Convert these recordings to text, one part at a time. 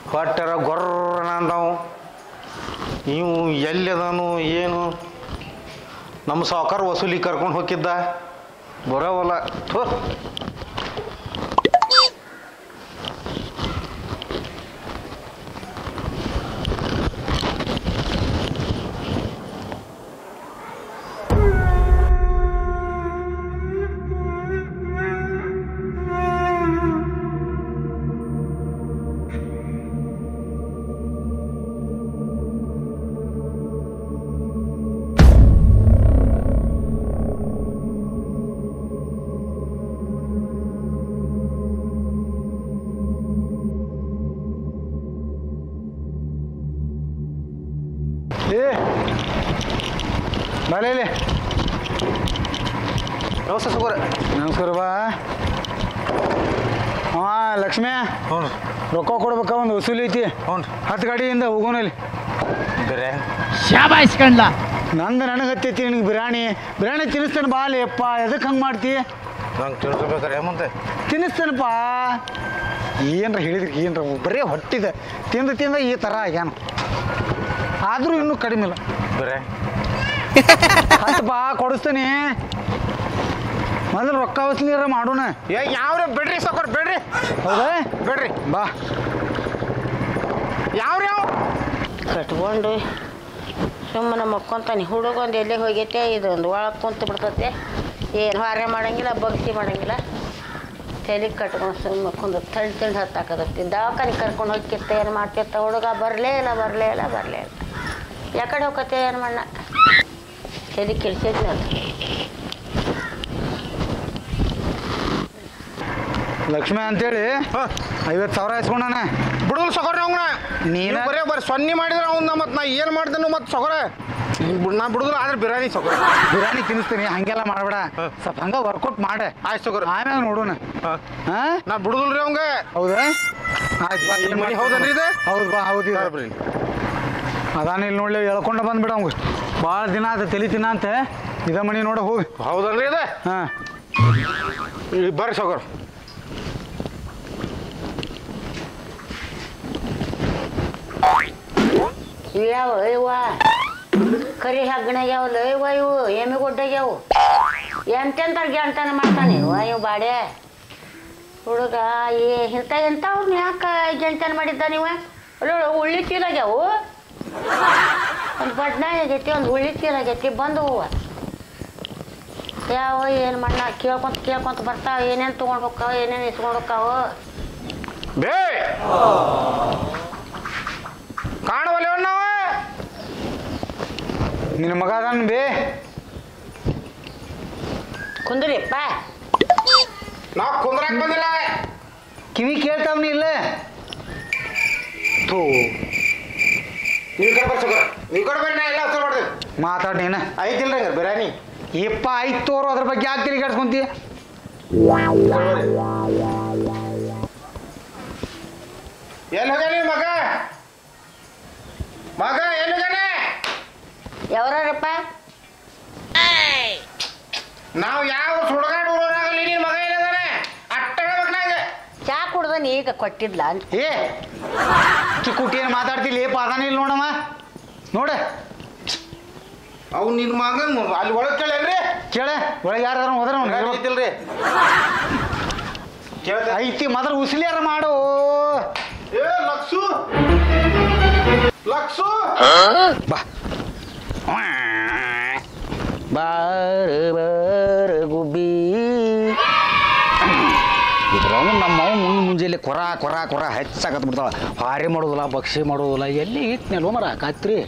ಹೊಟ್ಟೆರ ಗೊರ್ರನ ಅಂದವು ಇವು ಎಲ್ಲಿದನು ಏನು ನಮ್ಮ ಸಾವುಕಾರ ವಸೂಲಿ ಕರ್ಕೊಂಡು ಹೋಗಿದ್ದ ಬರೋವಲ್ಲ ಥೋ ಏ ಬಲೆ ಇಲ್ಲಿ ನಮಸ್ತೆ ಸುಗರ ನಮಸ್ಕಾರ ಬಾ ಹಾಂ ಲಕ್ಷ್ಮಿ ಹ್ಞೂ ರೊಕ್ಕ ಕೊಡ್ಬೇಕ ಒಂದು ವಸೂಲಿ ಐತಿ ಹ್ಞೂ ಹತ್ತು ಗಾಡಿಯಿಂದ ಹೋಗೋಣ ಇಲ್ಲಿ ಬೇರೆ ಶಾಬಾಯಿಸ್ಕೊಂಡ್ಲ ನಂದು ನನಗೆ ಹತ್ತೈತಿ ನಿನಗೆ ಬಿರಿಯಾನಿ ಬಿರಿಯಾನಿ ತಿನ್ನಿಸ್ತೇನೆ ಬಾ ಅಲ್ಲಿ ಅಪ್ಪ ಎದಕ್ಕೆ ಹಂಗೆ ಮಾಡ್ತಿ ನಂಗೆ ತಿಳ್ಕೊಬೇಕಾರೆ ಮುಂದೆ ತಿನ್ನಿಸ್ತೇನಪ್ಪ ಏನರ ಹೇಳಿದ್ರಿ ಏನರ ಬರೀ ಹೊಟ್ಟಿದೆ ತಿಂದು ತಿಂದ ಈ ಥರ ಆಗ್ಯಾನ ಆದರೂ ಇನ್ನೂ ಕಡಿಮೆ ಇಲ್ಲ ಬೇರೆ ಹತ್ತು ಬಾ ಕೊಡಿಸ್ತೀನಿ ಮೊದಲು ರೊಕ್ಕ ವಸೂಲಿರ ಮಾಡೋಣ ಏ ಯಾವ್ರಿ ಬಿಡ್ರಿ ಸೌಕರ್ ಬಿಡ್ರಿ ಹೌದಾ ಬಿಡ್ರಿ ಬಾ ಯಾವ್ರಿ ಯಾವ ಕಟ್ಕೊಂಡು ಸುಮ್ಮನೆ ಮಕ್ಕೊಂತಾನೆ ಹುಡುಗೊಂದು ಎಲ್ಲೇ ಹೋಗೈತೆ ಇದೊಂದು ಒಳಗೆ ಕುಂತು ಬಿಡ್ತೈತೆ ಏನು ಹಾರೆ ಮಾಡಂಗಿಲ್ಲ ಬಗ್ಸಿ ಮಾಡಂಗಿಲ್ಲ ತಲೆ ಕಟ್ಕೊಂಡು ಸುಮ್ಮನೆ ಮಕ್ಕೊಂಡು ತಳ್ಳಿ ತಿಂದು ಹತ್ತಾಕದತ್ತಿ ದವಾಖಾನೆ ಕರ್ಕೊಂಡು ಹೋಗಿರ್ತ ಏನು ಮಾಡ್ತಿರ್ತ ಹುಡುಗ ಬರಲೇ ಇಲ್ಲ ಬರಲೇ ಇಲ್ಲ ಬರಲೇ ಇಲ್ಲ ಯಾಕಡೆ ಹೋಗತ್ತೆ ಏನು ಮಣ್ಣ ತಲೆ ಕೆಡ್ಸಿದ್ನ ಲಕ್ಷ್ಮಿ ಅಂತೇಳಿ ಐವತ್ತು ಸಾವಿರ ಇಸ್ಕೊಂಡಾನ ಬಿಡುದಿಲ್ಲ ಸೊಗರ ಅವ್ನ ನೀನ- ನೀನು ಬರೇ ಬರೀ ಸೊನ್ನೆ ಮಾಡಿದ್ರೆ ಅವ್ನ ಮತ್ತೆ ನಾ ಏನು ಮಾಡ್ದೇನು ಮತ್ತೆ ಸೊಗರ ನಾ ಬಿಡುದಿಲ್ಲ ಆದ್ರೆ ಬಿರಿಯಾನಿ ಸೊಗರ ಬಿರಿಯಾನಿ ತಿನ್ನಿಸ್ತೀನಿ ಹಂಗೆಲ್ಲ ಮಾಡಬೇಡ ಸ್ವಲ್ಪ ಹಂಗೆ ವರ್ಕೌಟ್ ಮಾಡ ಆಯ್ತು ಸೊಗರ ಆಮ್ಯಾಗ ನೋಡೋಣ ಹಾಂ ನಾ ಬಿಡುದಿಲ್ರಿ ಅವಂಗ ಹೌದಾ ಆಯ್ತು ಬಾ ಈ ಮನೆ ಹೌದನ್ರಿ ಇದು? ಹೌದು ಬಾ ಹೌದು ಇದು. ಬರ್ರಿ ಅದಾನ ಇಲ್ಲಿ ನೋಡ್ಲಿ ಎಳ್ಕೊಂಡು ಬಂದ್ಬಿಡ ಅವಂಗ ಭಾಳ ದಿನ ಆತ ತಲಿ ತಿನ್ನ ಅಂತ ಇದ ಮನಿ ನೋಡ ಹೋಗಿ ಹೌದನ್ರಿ ಇದು ಹಾಂ ಈ ಬರ್ರಿ ಸೊಗರ ಯಾವ ಇವ ಕರಿ ಹಗ್ಗಣಾಗ್ಯಾವಲ್ಲ ಇವ ಇವು ಎಮ್ಮೆ ಗೊಡ್ಡಾಗ್ಯಾವು ಎಂತೆಂತ ಗೆಂಟನ ಮಾಡ್ತಾನೆ ಇವ ಇವ್ ಬಾಡೆ ಹುಡುಗ ಏ ಇಂಥ ಎಂಥವ್ರನ್ನ ಯಾಕೆ ಗೆಂಟನ ಮಾಡಿದ್ದಾನೆ ಇವ ಅಲ್ಲೋ ಉಳ್ಳಿ ಚೀಲಾಗ್ಯಾವು ಒಂದು ಬಡ್ನಾಯಿ ಆಗೈತಿ ಒಂದು ಉಳ್ಳಿ ಚೀಲಾಗೈತಿ ಬಂದು ಹೂವ ಯಾವ ಏನು ಮಣ್ಣ ಕೇಳ್ಕೊಂತ ಕೇಳ್ಕೊಂತ ಬರ್ತಾವ ಏನೇನು ತೊಗೊಂಡು ಹೋಗ್ತಾವ ಏನೇನು ಇಸ್ಕೊಂಡು ಹೋಗ್ತಾವ ಬೇ ಕಾಣವಲ್ಲ ನಾವು ನಿನ್ನ ಮಗ ಅದಾನ ಬೇ ಕುಂದ್ರಿಪ್ಪ ನಾವು ಕುಂದ್ರಾಕ್ ಬಂದಿಲ್ಲ ಕಿವಿ ಕೇಳ್ತಾವನಿ ಇಲ್ಲ ಥೂ ನೀವು ಕಡೆ ಬರ್ರಿ ಸೊಗರ ನೀವು ಕಡೆ ಬರ್ರಿ ನಾ ಎಲ್ಲ ಹತ್ರ ಮಾಡ್ತೀನಿ ಮಾತಾಡ್ ನೀನ ಐತಿಲ್ರಿ ಹಂಗಾರೆ ಬಿರಿಯಾನಿ ಯಪ್ಪ ಆಯ್ತು ತೋರು ಅದ್ರ ಬಗ್ಗೆ ಯಾಕೆ ತಿರುಗಿ ಕೆಡ್ಸ್ಕೊಂತಿ ಎಲ್ಲಿ ಹೋಗ್ಯಾನ ನಿನ್ ಮಗ ಮಗ ಎಲ್ಲಿ ಹೋಗ್ಯಾನ ಯಾವ್ರಪ್ಪ ನಾವು ಯಾವ ಸುಡಗಾಡು ಊರಾಗಲಿ ನಿನ್ ಮಗ ಏನಿದಾನೆ ಅಟ್ಟ ಹೇಳ್ಬೇಕು ನಂಗೆ ಚಾ ಕುಡ್ದನ್ ಈಗ ಕೊಟ್ಟಿದ್ಲ ಅಂತ ಏ ಚಿಕ್ಕುಟಿ ಏನು ಮಾತಾಡ್ತಿಲ್ಲ ಏಪ ಅದಾನ ಇಲ್ಲಿ ನೋಡಮ್ಮ ನೋಡ ಅವ್ ನಿನ್ ಮಗನ್ ಅಲ್ಲಿ ಒಳಗೆ ಕೇಳೇನ್ರಿ ಕೇಳ ಒಳಗೆ ಯಾರು ಹೋದ್ರ ಐತಿಲ್ರಿ ಕೇಳ್ತ ಐತಿ ಮೊದಲು ಉಸ್ಲಿಯಾರ ಮಾಡು ಏ ಲಕ್ಸು ಲಕ್ಸು ಬಾ ಬಾರ ಬಾರ ಗುಬ್ಬಿ ಇದ್ರವನು ನಮ್ಮ ಅವ ಮುಂದೆ ಮುಂಜಾನೆ ಕೊರ ಕೊರ ಕೊರ ಹೆಚ್ಚಾಕತ್ ಬಿಡ್ತಾವ ಹಾರಿ ಮಾಡೋದಿಲ್ಲ ಬಕ್ಷಿ ಮಾಡೋದಿಲ್ಲ ಎಲ್ಲಿ ಇಟ್ನೆಲ್ವ ಮರ ಕತ್ರಿ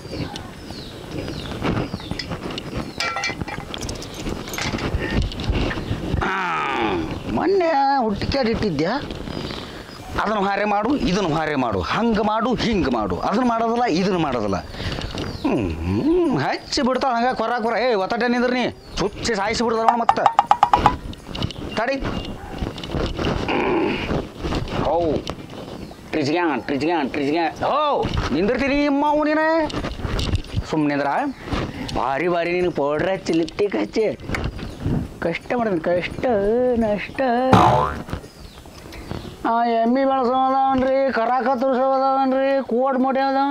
ಆ, ಮೊನ್ನೆ ಹುಟ್ಟಿಕ್ಯಾಡ್ ಇಟ್ಟಿದ್ಯಾ ಅದನ್ನು ಹಾರೆ ಮಾಡು ಇದನ್ನು ಹಾರೆ ಮಾಡು ಹಂಗೆ ಮಾಡು ಹಿಂಗೆ ಮಾಡು ಅದನ್ನು ಮಾಡೋದಿಲ್ಲ ಇದನ್ನು ಮಾಡೋದಿಲ್ಲ ಹ್ಞೂ ಹಚ್ಚಿ ಬಿಡ್ತಾವ ಹಂಗೆ ಕೊರ ಕೊರ ಏ ಒತ್ತಟೆ ನಿಂದ್ರಿ ನೀ ಚುಚ್ಚಿ ಸಾಯಿಸಿ ಬಿಡ್ತಾವ ಮತ್ತೆ ತಡಿ ಹೌ ಟ್ರಿಜ್ಗ್ಯಾನ್ ಟ್ರಿಜ್ಗ್ಯಾನ್ ಟ್ರಿಜ್ಗ್ಯಾನ್ ಹೋ ನಿಂದಿರ್ತೀನಿ ಮಾವು ನೀನು ಸುಮ್ಮನಿದ್ರ ಭಾರಿ ಭಾರಿ ನೀನು ಪೌಡ್ರ್ ಹಚ್ಚಿ ಲಿಪ್ಟಿಕ್ ಹಚ್ಚಿ ಕಷ್ಟ ಮಾಡಿದ್ರೆ ಕಷ್ಟ ನಷ್ಟ ಎಮ್ಮಿ ಬೆಳೆಸೋ ಅದಾವನ್ರಿ ಕರ ಕತ್ತರಿಸೋ ಅದಾವನ್ರಿ ಕೋಡ್ ಮೊಡೆ ಅದಾವ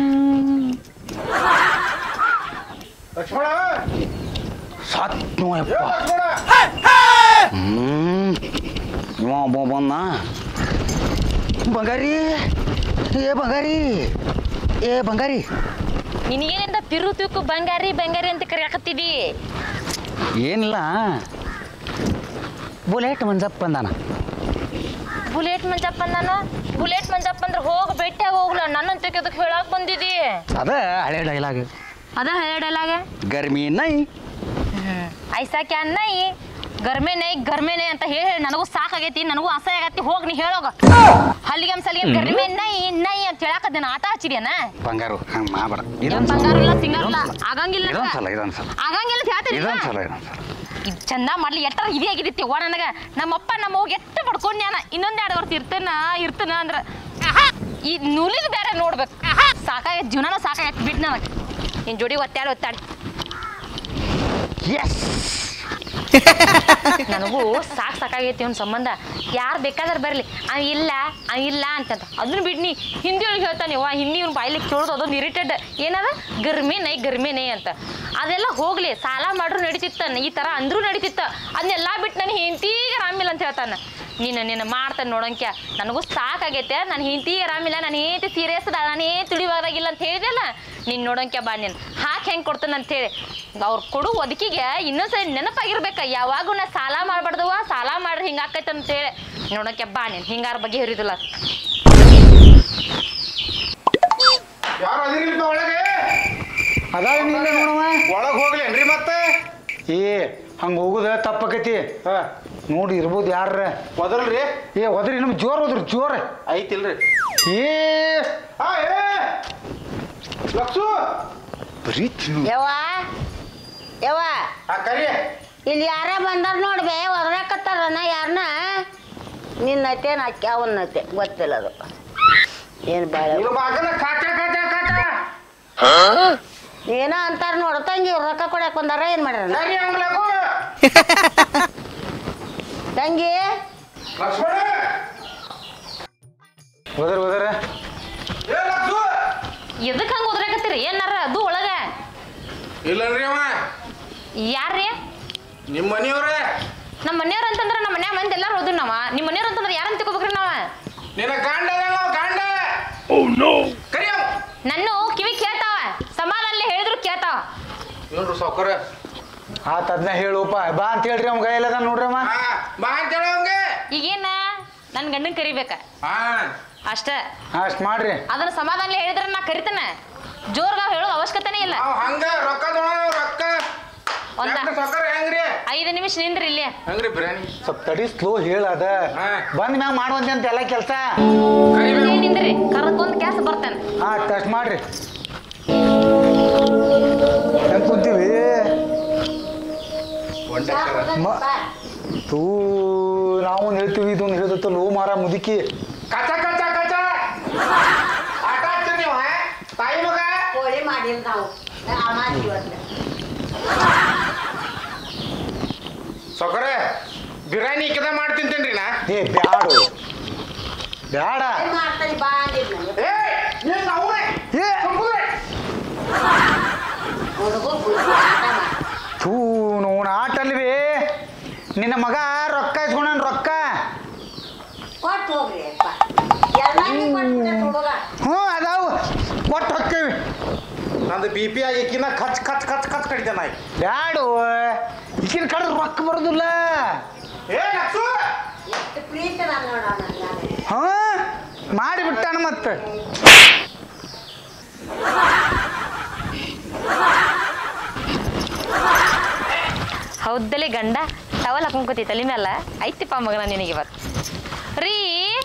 ಲಕ್ಷ್ಮಣ ಸತ್ನು ಏ ಯಪ್ಪ ಲಕ್ಷ್ಮಣ ಹ್ಮ್ ಇವ ಒಬ್ಬ ಬಂದ ಬಂಗಾರಿ ಏ ಬಂಗಾರಿ ಏ ಬಂಗಾರಿ ನಿನಗೇನಿಂದ ತಿರು ತಿಕ್ಕು ಬಂಗಾರಿ ಬಂಗಾರಿ ಅಂತ ಕರೆಯಾಕತ್ತಿದಿ ಏನಿಲ್ಲ ಬುಲೆಟ್ ಮಂಜಪ್ಪ ಬಂದಾನ ಬುಲೆಟ್ ಮಂಜಪ್ಪ ನಾನು ಬುಲೆಟ್ ಮಂಜಪ್ಪ ಅಂದ್ರೆ ಹೋಗಿ ಭೇಟಿಯಾಗಿ ಹೋಗ್ಲ ನನ್ನಂತ ಅದಕ್ಕೆ ಹೇಳಕ್ ಬಂದಿದಿ ಅದ ಹಳೆ ಡೈಲಾಗ್ ಅದ ಹೇಳಲಾಗ ಗರ್ಮಿ ನೈ ಐಸಾ ಕ್ಯಾನ್ ನೈ ಗರ್ಮೆ ನೈ ಗರ್ಮೆ ನೈ ಅಂತ ಹೇಳಿ ಹೇಳಿ ನನಗೂ ಸಾಕಾಗೈತಿ ನನಗೂ ಅಸಹ್ಯ ಆಗೈತಿ ಹೋಗಿ ನೀ ಹೇಳೋಗ ಹಲ್ಲಿಗೆ ಸಲಿಗೆ ಗರ್ಮೆ ನೈ ನೈ ಅಂತ ಹೇಳಕತ್ತೇನ ಆಟ ಹಚ್ಚಿದ್ಯಾನ ಬಂಗಾರು ಹಂಗೆ ಮಾಡಬೇಡ ಏನ್ ಬಂಗಾರ ಇಲ್ಲ ಸಿಂಗಾರ ಇಲ್ಲ ಆಗಂಗಿಲ್ಲ ಇದೊಂದು ನನಗ. ಸಲ ಇದೊಂದು ಸಲ ಆಗಂಗಿಲ್ಲ ಅಂತ ಹೇಳ್ತೀನಿ ಇದೊಂದು ಸಲ ಇದೊಂದು ಸಲ ಇದು ಚಂದ ಮಾಡ್ಲಿ ಎಟ್ಟಾರ ಇದೇ ಆಗಿದ್ದಿತ್ತು ಅವ್ವ ನನಗೆ ನಮ್ಮಪ್ಪ ನಮ್ಮ ಅವ್ಗೆ ಎಷ್ಟು ಪಡ್ಕೊಂಡು ನಾನು ಇನ್ನೊಂದು ಎರಡು ವರ್ಷ ಇರ್ತೇನ ಇರ್ತೇನ ಅಂದ್ರೆ ಈ ನುಲಿದ್ ಬೇರೆ ನೋಡ್ಬೇಕು ಸಾಕಾಗೈತೆ ಜೀವನನ ಸಾಕಾಗೈತೆ ಬಿಟ್ಟು ನನಗೆ ನಿನ್ನ ಜೋಡಿ ಒತ್ತಾಡಿ ಒತ್ತಾಡಿ ಎಸ್ ನನಗೂ ಸಾಕು ಸಾಕಾಗೈತಿ ಅವ್ನ ಸಂಬಂಧ ಯಾರು ಬೇಕಾದ್ರೆ ಬರಲಿ ಅವ ಇಲ್ಲ ಅವ ಇಲ್ಲ ಅಂತಂತ ಅದನ್ನ ಬಿಡ್ನಿ ಹಿಂದಿ ಒಳಗೆ ಹೇಳ್ತಾನೆ ವಾ ಹಿಂದಿ ಇವ್ನು ಬಾಯ್ಲಿ ಕೇಳೋದು ಅದೊಂದು ಇರಿಟೆಡ್ ಏನದ ಗರ್ಮೆ ನೈ ಗರ್ಮೆ ನೈ ಅಂತ ಅದೆಲ್ಲ ಹೋಗ್ಲಿ ಸಾಲ ಮಾಡ್ರು ನಡೀತಿತ್ತ ಈ ಥರ ಅಂದ್ರೂ ನಡೀತಿತ್ತ ಅದನ್ನೆಲ್ಲ ಬಿಟ್ಟು ನನ್ನ ಹೆಂಡತಿಗೆ ಆರಾಮಿಲ್ಲ ಅಂತ ಹೇಳ್ತಾನೆ ನೀನು ನಿನ್ನ ಮಾಡ್ತಾನೆ ನೋಡಂಕ್ಯ ನನಗೂ ಸಾಕಾಗೈತೆ ನನ್ನ ಹೆಂಡತಿಗೆ ಆರಾಮಿಲ್ಲ ನಾನು ಏತಿ ಸೀರಿಯಸ್ ಅದ ನಾನು ಏನ್ ತಿಳಿವಾದಾಗಿಲ್ಲ ಅಂತ ಹೇಳಿದೆಲ್ಲ ನೀನು ನೋಡಂಕ್ಯ ಬಾ ನೀನು ಹಾಕಿ ಹೆಂಗೆ ಕೊಡ್ತಾನೆ ಅಂತೇಳಿ ಅವ್ರು ಕೊಡು ಒದಕಿಗೆ ಇನ್ನೊಂದ್ಸರಿ ನೆನಪಾಗಿರ್ಬೇಕ ಯಾವಾಗೂ ನಾ ಸಾಲ ಮಾಡ್ಬಾರ್ದವ ಸಾಲ ಮಾಡ್ರಿ ಹಿಂಗೆ ಆಕೈತೆ ಅಂತೇಳಿ ನೋಡಂಕ್ಯ ಬಾ ನೀನು ಹಿಂಗಾರ ಬಗ್ಗೆ ಹೇರಿದಿಲ್ಲ ಯಾರು ಅದಿರಿಲ್ಪ ಒಳಗೆ ಅದಾವ ನಿಲ್ಲ ನೋಡವ ಒಳಗೆ ಹೋಗ್ಲೇನ್ರಿ ಮತ್ತೆ ಏ ಹಂಗೆ ಹೋಗುದ ತಪ್ಪಕೈತಿ ಹಾ ನೋಡಿ ಇರ್ಬೋದು ಯಾರ ಒದಲ್ರಿ ಏ ಹೋದ್ರಿ ನಮ್ಗೆ ಜೋರ್ ಹೋದ್ರಿ ಜೋರ್ ಐತಿಲ್ರಿ ಏ ಆ ಏ ಲಕ್ಸು ಬರೀ ತಿನ್ನು ಯವ್ವ ಯವ್ವ ಆ ಕರಿ ಇಲ್ಲಿ ಯಾರ ಬಂದಾರ ನೋಡ್ಬೆ ಒದರಾಕತ್ತಾರನ ಯಾರನ್ನ ನಿನ್ನೈತೆ ನಾಕಿ ಅವನ್ನೈತೆ ಗೊತ್ತಿಲ್ಲ ಅದು ಏನು ಬಾಳ ಇವ್ರ ಬಾಗಲ ಕಾಟ ಕಾಟ ಕಾಟ ಏನೋ ಅಂತಾರ ನೋಡು ತಂಗಿ ಇವ್ರು ರೊಕ್ಕ ಕೊಡಕ್ ಬಂದಾರ ಏನ್ ಮಾಡ್ಯಾರ ಕರಿ ಅಂಗ್ಲಾಗು ತಂಗಿ ಲಕ್ಷ್ಮಣ ಹೋದ್ರ ಹೋದ್ರ ಏ ಲಕ್ಸು ಎದಕ್ಕೆ ಹಂಗೆ ಓದ್ರಾಕತ್ತೀರಿ ಏನಾರ ಅದು ಒಳಗೆ ಇಲ್ಲನ್ರಿ ಅವ ಯಾರ್ರೀ ನಿಮ್ಮ ಮನೆಯವ್ರೆ ನಮ್ಮ ಮನೆಯವ್ರು ಅಂತಂದ್ರೆ ನಮ್ಮ ಮನ್ಯಾಗ ಮಂದಿ ಎಲ್ಲಾರು ಹೋದ್ರು ನಾವ ನಿಮ್ಮ ಮನೆಯವ್ರು ಅಂತಂದ್ರೆ ಯಾರಂತ ತಿಳ್ಕೊಬೇಕ್ರಿ ನಾವ ನಿನ್ನ ಗಂಡ ಅದಲ್ಲ ಅವ ಗಂಡ ಕರಿ ಅವ ನನ್ನ ಕಿವಿ ಕೇಳ್ತಾವ ಸಮಾನಲ್ಲಿ ಹೇಳಿದ್ರು ಕೇಳ್ತಾವ ಇವ್ರು ಸೌಕರ್ಯ ಆತ ಅದನ್ನ ಹೇಳುಪ್ಪ ಬಾ ಅಂತ ಹೇಳ್ರಿ ಅವ್ನ ಕೈಯಲ್ಲದ ನೋಡ್ರಿ ಅಮ್ಮ ಹಾ ಬಾ ಅಂತ ಹೇಳು ಅವಂಗೆ ಈಗೇನ ನನ್ನ ಗಂಡನ್ ಕರಿಬೇಕ ಹಾ ಅಷ್ಟ ಅಷ್ಟ್ ಮಾಡ್ರಿ ಅದನ್ನ ಸಮಾಧಾನ ಹೇಳಿದ್ರೆ ನಾ ಕರಿತೇನೆ ಜೋರ್ಗ ಹೇಳೋ ಅವಶ್ಯಕತೆನೇ ಇಲ್ಲ ಅವ್ ಹಂಗ ರೊಕ್ಕ ತೊಗೊಳ ರೊಕ್ಕ ಒಂದ ಯಾಕ್ರಿ ಸೌಕರ್ಯ ಹೆಂಗ್ರಿ ಐದು ನಿಮಿಷ ನಿಂದ್ರಿ ಇಲ್ಲೇ ಹೆಂಗ್ರಿ ಬಿರಿಯಾನಿ ಸ್ವಲ್ಪ ತಡಿ ಸ್ಲೋ ಹೇಳದ ಹಾ. ಬಂದ್ ಮ್ಯಾಗ ಮಾಡುವಂತೆ ಅಂತ ಎಲ್ಲ ಕೆಲಸ ಇಲ್ಲೇ ನಿಂದ್ರಿ ಕರ್ಕೊಂಡ್ ಕ್ಯಾಸ್ ಬರ್ತೇನೆ ಹಾ ಟೆಸ್ಟ್ ಮಾಡ್ರಿ ಹೆಂಗ್ ಕುಂತೀವಿ ಮ- ತೂ ನಾವು ಹೇಳ್ತೀವಿ ಇದೊಂದು ಹೇಳ್ದತ್ತ ಲೋ ಮಾರ ಮುದುಕಿ ಕಚ ಕಚ ಕಚ ಆಟ ಆಡ್ತೀರಿ ನೀವು ಹಾ? ತಾಯಿ ಮಗ ಕೋಳಿ ಮಾಡಿಲ್ಲ ನಾವು ಮಾಡ್ತೀವತ್ತೆ ಸೌಕರ್ಯ ಬಿರಿಯಾನಿ ಇಕ್ಕದ ಮಾಡಿ ತಿಂತೇನ್ರಿ ನಾ ಏ ಬ್ಯಾಡು ಬ್ಯಾಡ ಮಾಡ್ತಾನೆ ಬಾ ಅಂದಿದ್ದು ನನಗೆ ಏ ಏನ್ ಅವ್ರೆ ಏ ಸುಮ್ಕುದ್ರೆ. ಹುಡುಗ ಬುದ್ಧಿ ಆಟ ಮಾಡ ಥೂ ನೋನ್ ಆಟ ಅಲ್ವೇ ನಿನ್ನ ಮಗ ರೊಕ್ಕ ಇಸ್ಕೊಂಡ ರೊಕ್ಕ ಕೊಟ್ಟು ಹೋಗ್ರಿ ಅಪ್ಪ ಎಲ್ಲಾರ್ಗೂ ಕೊಟ್ಬಿಟ್ಟೆ ಹುಡುಗ ಹ್ಞೂ ಅದಾವು ಕೊಟ್ಟು ಹೊಕ್ಕೇವಿ ನಂದು ಬಿ ಪಿ ಆಗಿಕ್ಕಿನ ಖಚ್ ಖಚ್ ಖಚ್ ಖಚ್ ಕಡಿತೆ ನಾಯಿ ಬ್ಯಾಡು ಈಗಿನ ಕಡೆ ರೊಕ್ಕ ಬರೋದಿಲ್ಲ ಏ ಲಕ್ಸು ಎಷ್ಟು ಪ್ರೀತಿ ನಾನು ನೋಡೋಣ ನಾನು ಹಾ ಮಾಡಿಬಿಟ್ಟಾನ ಮತ್ತೆ ಹೌದಲ್ಲೇ ಗಂಡ ಟವಲ್ ಹಾಕೊಂಡ್ಕೋತಿ ತಲೆ ಮೇಲೆ ಐತಿಪ್ಪ ಮಗನ ನಿನಗೆ ಇವತ್ತು ರೀ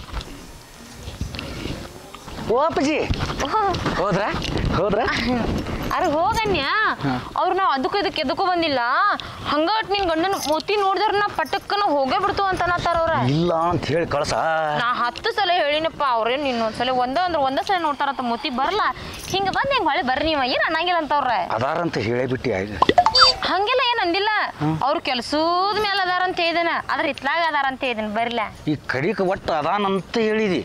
ಓಪಜಿ ಓಹ್, ಹೋದ್ರ ಹೋದ್ರ ಅರೆ ಹೋಗನ್ಯ ಅವ್ರು ನಾವು ಅದಕ್ಕೂ ಇದಕ್ಕೆ ಎದಕ್ಕೂ ಬಂದಿಲ್ಲ ಹಂಗಟ್ ನಿನ್ ಗಂಡನ ಮೂತಿ ನೋಡಿದ್ರ ನಾ ಪಟಕ್ಕನ ಹೋಗೇ ಬಿಡ್ತು ಅಂತ ಅನ್ನತ್ತಾರ ಅವ್ರ ಇಲ್ಲ ಅಂತ ಹೇಳಿ ಕಳ್ಸ ನಾ ಹತ್ತು ಸಲ ಹೇಳಿನಪ್ಪ ಅವ್ರೇನು ಇನ್ನೊಂದ್ಸಲ ಒಂದೇ ಅಂದ್ರೆ ಒಂದೇ ಸಲ ನೋಡ್ತಾರಂತ ಮೂತಿ ಬರಲ್ಲ ಹಿಂಗೆ ಬಂದು ಹೆಂಗೆ ಹೊಳೆ ಬರ್ರಿ ನೀವು ಏನು ಅನ್ನಂಗಿಲ್ಲ ಅಂತವ್ರ ಅದಾರಂತ ಹೇಳೇ ಬಿಟ್ಟಿ ಆಯ್ತು ಹಂಗೆಲ್ಲ ಏನು ಅಂದಿಲ್ಲ ಅವ್ರು ಕೆಲ್ಸದ ಮೇಲೆ ಅದಾರ ಅಂತ ಹೇಳಿದನ ಆದ್ರೆ ಇತ್ಲಾಗ ಅದಾರ ಅಂತ ಹೇಳಿದೀನಿ ಬರ್ಲ ಈ ಕಡಿಕ ಒಟ್ಟು ಅದಾನಂತ ಹೇಳಿದಿ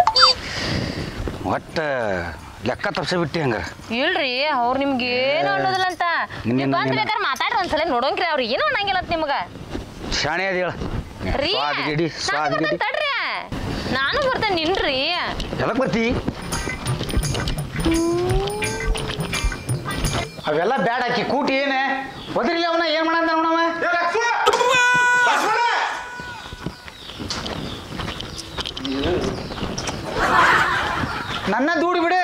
ಒಟ್ಟು ಲೆಕ್ಕ ತಪ್ಸಿಬಿಟ್ಟಿ ಹಂಗಾರೆ ಇಲ್ರಿ ಅವ್ರು ನಿಮ್ಗೆ ಏನು ಅನ್ನೋದಿಲ್ಲ ಅಂತ ನಿಮ್ಗೆ ನೀವು ಬಂದ್ ನಂಗೇನ? ಬೇಕಾದ್ರೆ ಮಾತಾಡ್ರಿ ಒಂದ್ಸಲ ನೋಡೋಂಕ್ರಿ ಅವ್ರು ಏನು ಅನ್ನಂಗಿಲ್ಲ ಅಂತ ನಿಮ್ಗ ಶಾಣೆ ಅದ ಹೇಳ ರೀ ಸ್ವಾದ್ಗಿಡಿ ನಾನು ಸ್ವಾದ್ಗಿಡಿ ಬರ್ತೇನೆ ತಡ್ರಿ ನಾನು ಬರ್ತೇನೆ ನಿನ್ರಿ ಎದಕ್ ಬರ್ತಿ ಅವೆಲ್ಲ ಬ್ಯಾಡ ಆಕಿ ಕೂಟಿ ಏನೇ ಒದರಿಲ್ಲ ಅವನ ಏನ್ ಮಾಡಂತ ನೋಡವ ನನ್ನ ದೂಡಿ ಬಿಡು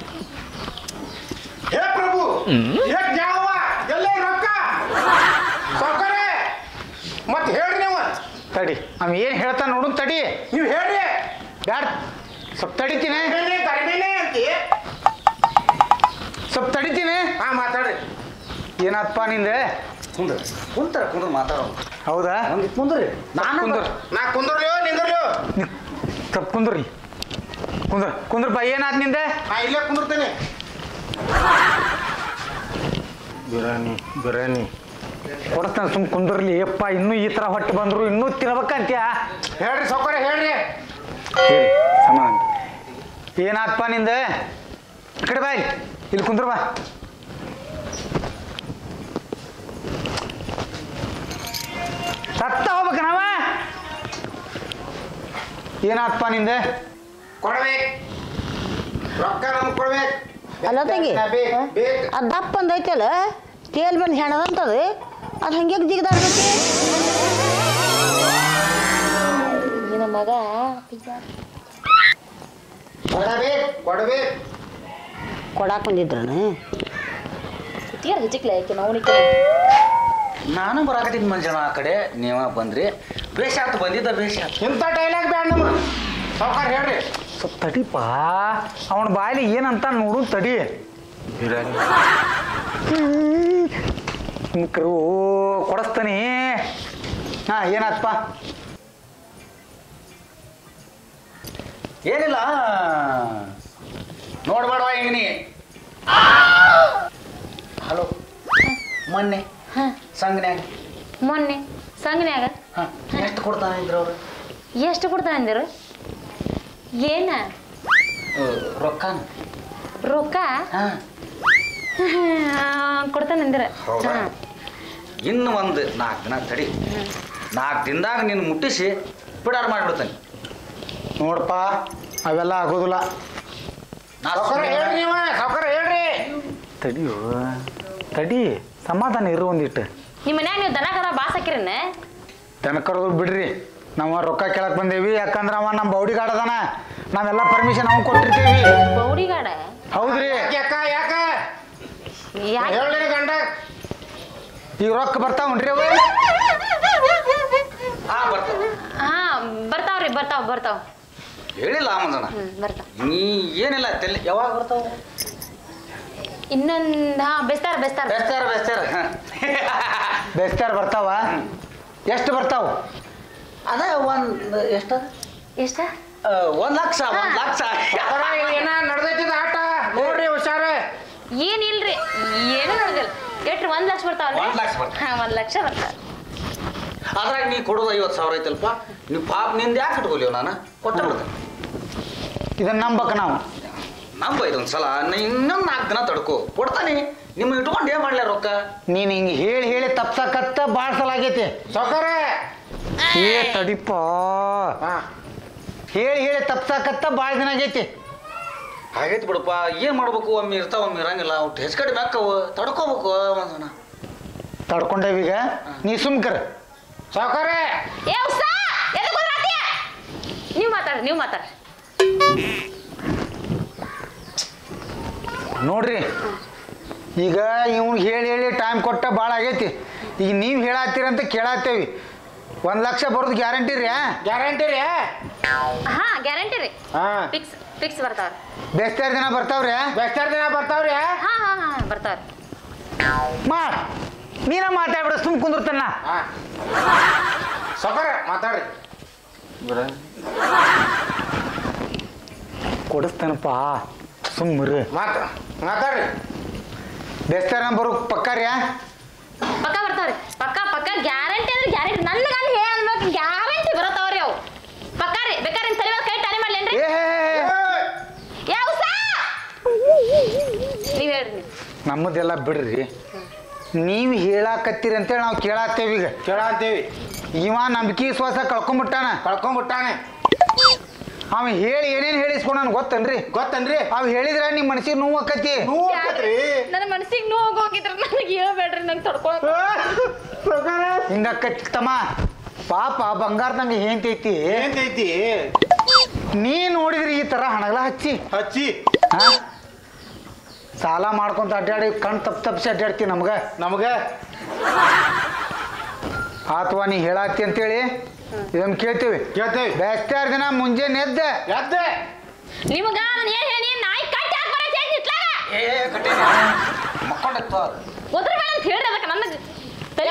ಹೇ ಪ್ರಭು ಹೇ ಜ್ಞಾವ ಎಲ್ಲ ರೊಕ್ಕ ಸಾವ್ಕಾರೆ ಮತ್ತೆ ಹೇಳ್ರಿ ನೀವು ತಡಿ ಅವ ಏನ್ ಹೇಳ್ತಾನ ನೋಡು ತಡಿ ನೀವು ಹೇಳ್ರಿ ಬ್ಯಾಡ ಸ್ವಲ್ಪ ತಡಿತೀನಿ ಕಡಿಮೆನೆ ಕಡಿಮೆನೆ ಅಂತಿ ಸ್ವಲ್ಪ ತಡಿತೀನಿ ಹಾ ಮಾತಾಡ್ರಿ ಏನಾತ್ಪ ನಿಂದೆ ಕುಂದ್ರ ಕುಂತರ ಕುಂದ್ರ ಮಾತಾಡೋ ಹೌದಾ ಒಂದು ಕುಂದ್ರಿ ನಾನು ಕುಂದ್ರ ನಾ ಕುಂದ್ರಲಿಯೋ ನಿಂದ್ರಲಿಯೋ ಸ್ವಲ್ಪ ಕುಂದ್ರಿ ಕುಂದ್ರ ಕುಂದ್ರಪ್ಪ ಏನಾತ್ ನಿಂದೆ ನಾ ಇಲ್ಲೇ ಕುಂದಿರ್ತೇನೆ ಬಿರಿಯಾನಿ ಬಿರಿಯಾನಿ ಕೊಡ್ತಾನೆ ಸುಮ್ ಕುಂದ್ರಲಿ ಯಪ್ಪ ಇನ್ನೂ ಈ ಥರ ಹೊಟ್ಟೆ ಬಂದ್ರು ಇನ್ನೂ ತಿನ್ಬೇಕಂತ್ಯ ಹೇಳ್ರಿ ಸಾವ್ಕಾರೆ ಹೇಳ್ರಿ ಹೇಳಿ ಸಮಾನ ಏನಾತ್ಪ ನಿಂದೆ ಈ ಕಡೆ ಬಾಯ್ ಇಲ್ಲಿ ಕುಂದ್ರ ಬಾ ಸತ್ತ ಹೋಗ್ಬೇಕ ನಾವ ಏನಾತ್ಪ ನಿಂದೆ ಕೊಡ್ಬೇಕು ರೊಕ್ಕ ನಮ್ಗೆ ಕೊಡ್ಬೇಕು ಅಲ್ಲ ತಂಗಿ ಬೇಕು ಬೇಕು ಅದು ದಪ್ಪ ಅಂದೈತಲ್ಲ ತೇಲ್ ಬಂದು ಹೆಣದಂತದು ಅದು ಹಂಗೆ ಜಿಗದಾಡ್ತೈತಿ ನಿನ್ನ ಮಗ ಕೊಡಬೇಕು ಕೊಡ್ಬೇಕು ಕೊಡಾಕ್ ಬಂದಿದ್ರನ ಕುತ್ತಿಗೆ ಹಿಚಿಕ್ಲೆ ಆಯ್ತು ನಾವು ನಾನು ಬರಾಕತ್ತಿದ್ ಮಂಜನ ಆ ಕಡೆ ನೀವ ಬಂದ್ರಿ ಬೇಷ್ ಆತು ಬಂದಿದ್ದ ಬೇಷ್ ಆತು ಇಂಥ ಡೈಲಾಗ್ ಬ್ಯಾಡ ನಮ್ಗೆ ಸಾವ್ಕಾರ ಹೇಳ್ರಿ ಸ್ವಲ್ಪ ತಡಿಪ ಅವನ ಬಾಯಲ್ಲಿ ಏನಂತ ನೋಡು ತಡಿ ಬಿರಿಯಾನಿ ಕರು ಕೊಡಿಸ್ತಾನೆ ಹಾ ಏನಾತ್ಪ ಏನಿಲ್ಲ ನೋಡ್ಬೇಡವ ಹಿಂಗ ನೀ ಹಲೋ ಮೊನ್ನೆ ಹಾ ಸಂಘನ್ಯಾಗ ಮೊನ್ನೆ ಸಂಘನ್ಯಾಗ ಹಾ ಎಷ್ಟು ಕೊಡ್ತಾನೆ ಇದ್ರು ಅವ್ರು ಎಷ್ಟು ಕೊಡ್ತಾನೆ ಅಂದಿರು ಏನ ರೊಕ್ಕನ ರೊಕ್ಕ ಹಾ ಕೊಡ್ತಾನೆ ಅಂದಿರ ಹೌದಾ? ಇನ್ನು ಒಂದು ನಾಲ್ಕು ದಿನ ತಡಿ ನಾಲ್ಕು ದಿನದಾಗ ನೀನು ಮುಟ್ಟಿಸಿ ಬಿಡಾರ ಮಾಡಿಬಿಡ್ತಾನೆ ನೋಡಪ್ಪ ಅವೆಲ್ಲ ಆಗೋದಿಲ್ಲ ನಾ ಸಾವ್ಕಾರ ಸುಮ್ನೆ- ಹೇಳ್ರಿ ನೀವು ಸಾವ್ಕಾರ ಹೇಳ್ರಿ ತಡಿಯೋ ತಡಿ ಸಮಾಧಾನ ಇರು ಒಂದಿಟ್ಟು ನಿಮ್ಮ ಮನ್ಯಾಗ ನೀವು ದನ ಕರ ಬಾಸ್ ಹಾಕಿರನ ದನಕರದು ಬಿಡ್ರಿ ನಾವು ರೊಕ್ಕ ಕೇಳಕ್ ಬಂದೇವಿ ಯಾಕಂದ್ರೆ ಅವ ನಮ್ಮ ಬೌಡಿ ಅದಾನ ನಾವೆಲ್ಲ ಪರ್ಮಿಷನ್ ಅವ್ನು ಕೊಟ್ಟಿರ್ತೀವಿ ಬೌಡಿಗಾಡ ಹೌದ್ರಿ ಯಾಕೆ ಅಕ್ಕ ಯಾಕ ಯಾಕೆ ಹೇಳ್ರಿ ಗಂಡ ಈಗ ರೊಕ್ಕ ಬರ್ತಾವನ್ರಿ ಅವ ಹಾ ಬರ್ತಾವ ಹಾ ಬರ್ತಾವ್ರಿ ಬರ್ತಾವ ಬರ್ತಾವ ಹೇಳಿಲ್ಲ ಮಂಜನ ಹ್ಮ್ ಬರ್ತಾವ ನೀ ಏನಿಲ್ಲ ತೆಲ್ ಯಾವಾಗ ಬರ್ತಾವ ಇನ್ನೊಂದ್ ಹಾ ಬೆಸ್ತಾರ ಬೆಸ್ತಾರ ಬೆಸ್ತಾರ ಬೆಸ್ತಾರ ಬೆಸ್ತಾರ ಬರ್ತಾವ ಎಷ್ಟು ಬರ್ತಾವ ಅದ ಒಂದು ಎಷ್ಟು ಎಷ್ಟ ಒಂದು ಲಕ್ಷ ಒಂದು ಲಕ್ಷ ಸಾವ್ಕಾರ ಏನ ನಡ್ದೈತಿದ ಆಟ ನೋಡ್ರಿ ಹುಷಾರ ಏನಿಲ್ರಿ ಏನು ನೋಡಿದಿಲ್ಲ ಎಷ್ಟ್ರಿ ಒಂದ್ ಲಕ್ಷ ಬರ್ತಾವಲ್ಲ ಒಂದ್ ಲಕ್ಷ ಬರ್ತಾವ. ಹಾ ಒಂದ್ ಲಕ್ಷ ಬರ್ತಾವ ಅದ್ರಾಗ ನೀ ಕೊಡೋದು ಐವತ್ತು ಸಾವಿರ ಐತಲ್ಪ ನೀವು ಪಾಪ ನಿಂದ ಯಾಕೆ ಇಟ್ಕೊಲಿವ್ ನಾನು ಕೊಟ್ಟ ಬಿಡ್ತೇನೆ ಇದನ್ನ ನಂಬಕ್ ನಾವು ನಂಬ ಇದೊಂದು ಸಲ ಇನ್ನೊಂದು ನಾಲ್ಕು ದಿನ ತಡ್ಕೋ ಕೊಡ್ತಾನೆ ನಿಮ್ಮ ಇಟ್ಕೊಂಡು ಏನು ಮಾಡ್ಲ ರೊಕ್ಕ ನೀನ್ ಹಿಂಗೆ ಹೇಳಿ ಹೇಳಿ ತಪ್ಸಕತ್ತ ಭಾಳ ಸಲ ಆಗೈತಿ ಸಾವ್ಕಾರ ಏ ತಡಿಪ ಹಾ ಹೇಳಿ ಹೇಳಿ ತಪ್ಸಕತ್ತ ಭಾಳ ದಿನ ಆಗೈತಿ ಹಾಗೈತಿ ಬಿಡಪ್ಪ ಏನು ಮಾಡ್ಬೇಕು ಒಮ್ಮೆ ಇರ್ತಾವ ಒಮ್ಮೆ ಇರಂಗಿಲ್ಲ ಒಟ್ಟು ಹೆಚ್ಚು ಕಡಿಮೆ ಹಾಕವು ತಡ್ಕೋಬೇಕು ಒಂದನ ತಡ್ಕೊಂಡೇವೀಗ ನೀ ಸುಮ್ಕರ್ ಸಾವ್ಕಾರ ಏ ಉಸ್ತಾ ಎದಕ್ ಹೋದ್ರಾತ್ಯ ನೀವು ಮಾತಾಡ್ರಿ ನೀವು ಮಾತಾಡ್ರಿ ನೋಡ್ರಿ ಈಗ ಇವ್ನಿಗೆ ಹೇಳಿ ಹೇಳಿ ಟೈಮ್ ಕೊಟ್ಟ ಭಾಳ ಆಗೈತಿ ಈಗ ನೀವು ಹೇಳತ್ತೀರಂತ ಕೇಳತ್ತೇವಿ ಒಂದು ಲಕ್ಷ ಬರೋದು ಗ್ಯಾರಂಟಿ ರೀ ಗ್ಯಾರಂಟಿ ರೀ ಹಾ ಗ್ಯಾರಂಟಿ ರೀ ಹಾ ಫಿಕ್ಸ್ ಫಿಕ್ಸ್ ಬರ್ತಾವ್ರಿ ಬೆಸ್ತಾರ ದಿನ ಬರ್ತಾವ್ರಿ ಬೆಸ್ಟಾರ್ ದಿನ ಬರ್ತಾವ್ರಿ ಹಾ ಹಾ ಹಾ ಬರ್ತಾವ್ರಿ ಮಾಡ್ ನೀನ ಮಾತಾಡ್ಬಿಡ ಸುಮ್ ಕುಂದಿರ್ತಾನ ಹಾ ಸಾವ್ಕಾರ ಮಾತಾಡ್ರಿ ಕೊಡಿಸ್ತಾನಪ್ಪ ಸುಮ್ಮರಿ ಮಾತ ಮಾತಾಡ್ರಿ ಬೆಸ್ತಾರ ಬರೋ ಪಕ್ಕ ರೀ ಪಕ್ಕ ಬರ್ತಾವ್ರಿ ಪಕ್ಕ ಪಕ್ಕ ಗ್ಯಾರಂಟಿ ಅಂದ್ರೆ ಗ್ಯಾರಂಟಿ ನನ್ನ ಗಂಡ ಹೇಳ ಅನ್ಬೇಕು ಗ್ಯಾರಂಟಿ ಬರತಾವ್ರಿ ಅವು ಪಕ್ಕ ರೀ ಬೇಕಾದ್ರೆ ನಿಮ್ ತಲೆ ಮೇಲೆ ಕೈ ಟಾನಿ ಮಾಡ್ಲೇನ್ರಿ ಏ ಏ ಉಸಾ ನೀವ್ ಹೇಳ್ರಿ ನೀವು ನಮ್ಮದೆಲ್ಲ ಬಿಡ್ರಿ ನೀವು ಹೇಳಾಕತ್ತೀರಿ ಅಂತೇಳಿ ನಾವು ಕೇಳಾತ್ತೇವಿ ಈಗ ಕೇಳಂತೀವಿ ಇವ ನಂಬಿಕೆ ವಿಶ್ವಾಸ ಕಳ್ಕೊಂಬಿಟ್ಟಾನ ಕಳ್ಕೊಂಡ್ಬಿಟ್ಟಾನೆ ಅವ ಹೇಳಿ ಏನೇನು ಹೇಳಿಸ್ಕೊಂಡಾನ ಗೊತ್ತನ್ರಿ ಗೊತ್ತನ್ರಿ ಅವ್ ಹೇಳಿದ್ರೆ ನಿಮ್ಮ ಮನಸ್ಸಿಗೆ ನೋವು ಆಕತಿ ನೋವು ಆಕತ್ರಿ ನನ್ನ ಮನಸ್ಸಿಗೆ ನೋವು ಹೋಗಿದ್ರ ನನಗೆ ಹೇಳ್ಬೇಡ್ರಿ ನಂಗೆ ತಡ್ಕೊಳಕ್ ಹಿಂಗಕ್ಕತಿ ತಮ್ಮ ಪಾಪ ಬಂಗಾರದಂಗ ಏಂತೈತಿ ಏನ್ತೈತಿ ನೀ ನೋಡಿದ್ರಿ ಈ ತರ ಹಣಗಳ ಹಚ್ಚಿ ಹಚ್ಚಿ ಹಾ? ಸಾಲ ಮಾಡ್ಕೊಂತ ಅಡ್ಡಾಡಿ ಕಣ್ ತಪ್ಪ ತಪ್ಪಿಸಿ ಅಡ್ಡಾಡ್ತಿ ನಮ್ಗ ನಮಗ ಅಥವಾ ನೀ ಹೇಳಾತಿ ಅಂತೇಳಿ ಇದನ್ನ ಕೇಳ್ತೀವಿ ಕೇಳ್ತೇವಿ ಬೆಸ್ತಾರ ದಿನ ಮುಂಜಾನೆ ಎದ್ದ ಎದ್ದೆ ನಿಮಗ ನಾನು ಏನ್ ಹೇಳಿ ನಾಯಿ ಕಟ್ಟಿ ಹಾಕ್ಬಾರ ಚೇಂಜ್ ಇತ್ಲಾಗ ಒದ್ರ ಬೇಡ ಅಂತ ಹೇಳ್ರಿ ಅದಕ್ಕೆ ನನಗೆ ತಲೆ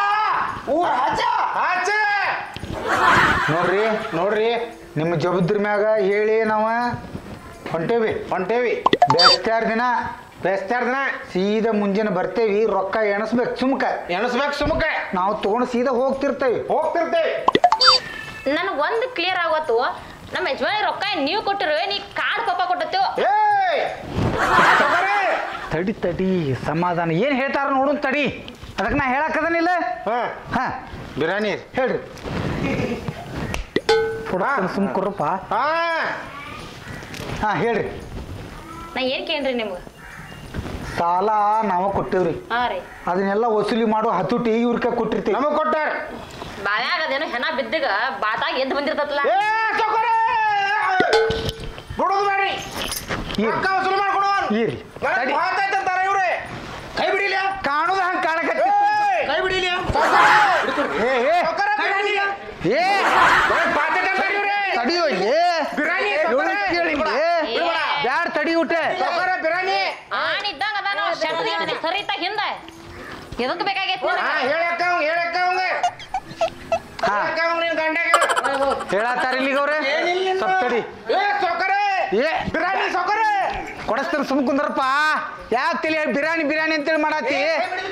ಆಚೆ ನೋಡ್ರಿ ನೋಡ್ರಿ ನಿಮ್ಮ ಜಬದ್ರ ಮ್ಯಾಗ ಹೇಳಿ ನಾವ ಹೊಂಟೇವಿ ಹೊಂಟೇವಿ ಬೆಸ್ತಾರ ದಿನ ಬೆಸ್ತಾರ ದಿನ ಸೀದಾ ಮುಂಜಾನೆ ಬರ್ತೇವಿ ರೊಕ್ಕ ಎಣಸ್ಬೇಕು ಸುಮ್ಕ ಎಣಸ್ಬೇಕು ಸುಮಕ ನಾವು ತಗೊಂಡು ಸೀದಾ ಹೋಗ್ತಿರ್ತೇವಿ ಹೋಗ್ತಿರ್ತೇವಿ ನನಗೆ ಒಂದು ಕ್ಲಿಯರ್ ಆಗೋತು ನಮ್ಮ ಯಜಮಾನಿ ರೊಕ್ಕ ನೀವು ಕೊಟ್ಟಿರು ನೀ ಕಾರ್ಡ್ ಪಾಪ ಕೊಟ್ಟತ್ತೇವ ಏಯ್ ತಗೋರಿ. ತಡಿ ತಡಿ ಸಮಾಧಾನ ಏನ್ ಹೇಳ್ತಾರ ನೋಡು ತಡಿ ಅದಕ್ಕೆ ನಾ ಹೇಳಕ್ಕದನಿಲ್ಲ ಹಾ ಹಾ ಬಿರಿಯಾನಿ ಹೇಳ್ರಿ ಸುಮ್ ಕೊಡ್ರಪ್ಪ ಹಾ ಹಾ ಹೇಳ್ರಿ ನಾ ಏನ್ ಕೇಳ್ರಿ ನಿಮ್ಗೆ ಸಾಲ ನಾವ ಕೊಟ್ಟಿವ್ರಿ ಹಾ ರೀ ಅದನ್ನೆಲ್ಲ ವಸೂಲಿ ಮಾಡೋ ಹತುಟಿ ಇವ್ರಕ ಕೊಟ್ಟಿರ್ತೀವಿ ನಮಗ್ ಕೊಟ್ಟಾರ ಬಾಯಾಗ ಅದೇನೋ ಹೆಣ ಬಿದ್ದಾಗ ಬಾತಾಗ ಎದ್ದು ಬಂದಿರ್ತತ್ಲ ಏ ತಗೋರಿ ಬಿಡೋದು ಬೇಡ್ರಿ ಇರ್ರಿ. ರೊಕ್ಕ ವಸೂಲು ಮಾಡ್ಕೊಡು ಇರ್ರಿ. ತಡಿ. ಅಂತಾರ ಇವ್ರೆ ಕೈ ಬಿಡಿಲ್ಲ ಕಾಣುದ ಹಂಗ ಕಾಣಕತ್ತಿ ಕೈ ಬಿಡಿಲ್ಲ ಏ ಏ ಏ ತಡಿಯೋ ಇಲ್ಲಿ ಬಿರಿಯಾನಿ ಇವ್ಳ್ ಕೇಳಿ ಇಲ್ಲಿ. ಬ್ಯಾಡ್ ತಡಿ ಊಟೆ ಬಿರಿಯಾನಿ ಆನ್ ಇದ್ದಂಗ ಅದಾನ ಶಕ್ತಿ ಸರಿತ ಹಿಂದ ಎದಕ್ ಬೇಕಾಗೈತಿ ಹಾ ನಿನಗ? ಹೇಳಕ್ಕ ಅವಂಗ ಹೇಳಕ್ಕ ಅವಂಗ ಹಾ ಹೇಳಕ್ಕ ಅವಂಗ ನಿನ್ ಗಂಡಗ ಹೇಳತ್ತಾರ ಇಲ್ಲಿಗೆ ಅವ್ರೆ ಸ್ವಲ್ಪ ತಡಿ ಏ ಸೊಕರೆ ಏ ಬಿರಿಯಾನಿ ಸೊಕರೆ ಕೊಡಸ್ತಾನ ಸುಮ್ ಕುಂದ್ರಪ್ಪ ಯಾವ ತಲೆ ಬಿರಿಯಾನಿ ಬಿರಿಯಾನಿ ಅಂತೇಳಿ ಮಾಡತ್ತಿ ಏ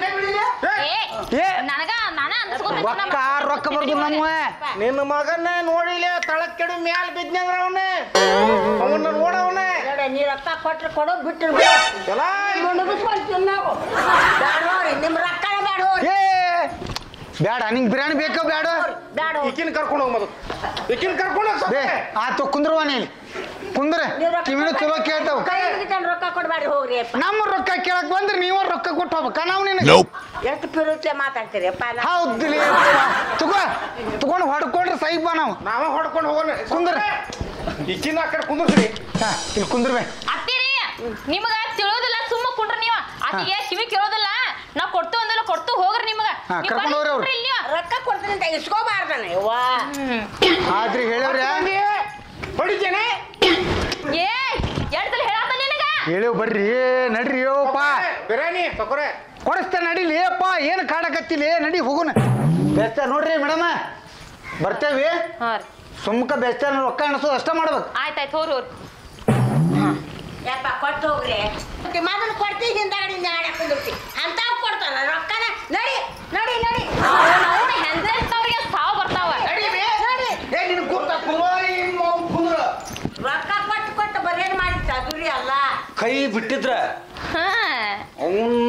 ಏ ನನಗ ನಾನ ರೊಕ್ಕ ರೊಕ್ಕ ಬರ್ದು ನಮ್ಮ ನಿನ್ನ ಮಗನ್ನ ನೋಡಿಲ್ಲ ತಳಕ್ ಕೆಡು ಮ್ಯಾಲ ಬಿದ್ನಂದ್ರ ಅವನ್ನ ಅವನ್ನ ನೋಡವನ ನೋಡ ನೀ ರೊಕ್ಕ ಕೊಟ್ರೆ ಕೊಡೋ ಬಿಟ್ಟು ಎಲ್ಲ ಮುಣಗಿಸ್ಕೊಳ್ತೀವಿ ನಾವು ಬ್ಯಾಡ ಹೋರಿ ನಿಮ್ಮ ರೊಕ್ಕನೇ ಬ್ಯಾಡ ಹೋರಿ ಏ ಬ್ಯಾಡ ನಿಂಗೆ ಬಿರಿಯಾನಿ ಬೇಕೋ ಬ್ಯಾಡ ಬ್ಯಾಡ ಹೋರಿ ಈಕಿನ ಕರ್ಕೊಂಡು ಹೋಗ್ ಮೊದಲು ಈಕಿನ ಕರ್ಕೊಂಡು ಹೋಗ್ ಬೇ ಸೊಕರೆ. ಆತು ಕುಂದ್ರವ ನೀ ಕುಂದ್ರ ನೀವು ರೊಕ್ಕ ಕಿವಿನ ಚಲೋ ಕೇಳ್ತಾವ ಕೈ ಮುಗಿತಾನೆ ರೊಕ್ಕ ಕೊಡ್ಬೇಡ್ರಿ ಹೋಗ್ರಿ ಅಪ್ಪ ನಮ್ಮ ರೊಕ್ಕ ಕೇಳಕ್ ಬಂದ್ರೆ ನೀವು ರೊಕ್ಕ ಕೊಟ್ಟು ಹೋಗ್ಬೇಕ ನಾವು ನಿನಗೆ ಎಷ್ಟು ಪಿರುತ್ಲೆ ಮಾತಾಡ್ತೀರಿ ಅಪ್ಪ ನಾ ಹೌದಿಲ್ಲ ತಗೋ ತಗೊಂಡು ಹೊಡ್ಕೊಂಡ್ರೆ ಸೈಬ ನಾವು ನಾವ ಹೊಡ್ಕೊಂಡು ಹೋಗೋಣ ಕುಂದ್ರ. ಈಕಿನ ಆ ಕಡೆ ಕುಂದ್ರಿ ಹಾ ಇಲ್ಲಿ ಕುಂದ್ರಬೇ ಅತ್ತಿರಿ ನಿಮಗ ತಿಳಿಯೋದಿಲ್ಲ ಸುಮ್ಮ ಕುಂಡ್ರಿ ನೀವು ಆಕಿಗೆ ಕಿವಿ ಕೇಳೋದಿಲ್ಲ ನಾವ್ ಕೊಡ್ತು ಅಂದಲ್ಲ ಕೊಡ್ತು ಹೋಗ್ರಿ ನಿಮಗ ಹಾ, ನೀವ್ ಕರ್ಕೊಂಡ್ ಬಂದ್ ಹೋಗ್ರಿ ಅವ್ರು. ಕುಂಡ್ರಿ ಇಲ್ಲಿ ನೀವು. ರೊಕ್ಕ ಕೊಡ್ತೀನಿ ಅಂತ ಇಸ್ಕೋಬಾರ್ದಾನೆ ಯವ್ವಾ ಆದ್ರಿ ಹೇಳವ್ರ ಹೊಡಿತೇನೆ ಏ ಎರಡ್ ಸಲ ಹೇಳಾತ ನಿನಗ ಹೇಳಿವ್ ಬರ್ರಿ ನಡ್ರಿ ಯೋಪ್ಪ ಬಿರಿಯಾನಿ ಸೊಕರೆ ಕೊಡಿಸ್ತಾ ನಡಿಲಿ ಅಪ್ಪ ಏನು ಕಾಡಕತ್ತಿಲಿ ನಡಿ ಹೋಗುನ ಬೆಸ್ತ ನೋಡ್ರಿ ಮೇಡಮ ಬರ್ತೇವಿ ಹಾ ರೀ ಸುಮ್ಕ ಬೆಸ್ತ ರೊಕ್ಕ ಎಣಸೋದು ಅಷ್ಟ ಮಾಡ್ಬೇಕು ಆಯ್ತಾಯ್ತು ಹೋರಿ ಹೋರಿ ಯಪ್ಪ ಕೊಟ್ಟು ಹೋಗ್ರಿ ಮೊದಲು ಕೊಡ್ತೀವಿ ಹಿಂದಾಗಡಿಂದ ಆಡ ಕುಂದಿರ್ತಿ ಅಂತ ಕೊಡ್ತಾರ ರೊಕ್ಕನ ನಡಿ ನಡಿ ನಡಿ ಅವ್ನ ಹೆಂಡ್ತಿರ್ತವ್ರಿಗೆ ಸಾವು ಬರ್ತಾವ ನಡಿ ಏ ನಿನ್ ಕೂರ್ತ ಕುಂದ್ರ ರೊಕ್ಕ ಕೊಟ್ಟು ಕೊಟ್ಟು ಬರೇನ್ ಮಾಡಿ ಚದುರಿ ಅಲ್ಲ ಕೈ ಬಿಟ್ಟಿದ್ರ ಹಾ ಅವನ್ನ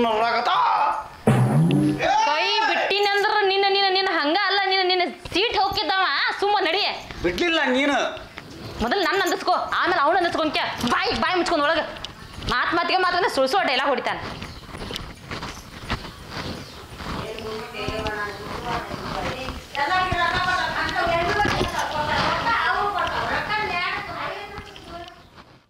ಕೈ ಬಿಟ್ಟಿನಂದ್ರ ನಿನ್ನ ನಿನ್ನ ನಿನ್ನ ಹಂಗ ಅಲ್ಲ ನಿನ್ನ ನಿನ್ನ ಸೀಟ್ ಹೋಗಿದ್ದವ ಸುಮ್ಮ ನಡಿ ಬಿಡ್ಲಿಲ್ಲ ನೀನು ಮೊದಲು ನನ್ನ ಅಂದಿಸ್ಕೋ ಆಮೇಲೆ ಅವನು ಅಂದಿಸ್ಕೊಂಡ್ಯ ಬಾಯಿ ಬಾಯಿ ಮುಚ್ಕೊಂಡ್ ಒಳಗ ಮಾತ್ ಮಾತಿಗೆ ಮಾತಂದ್ರೆ ಸುಳ್ಸೋ ಡೈಲಾಗ್ ಹೊಡಿತಾನೆ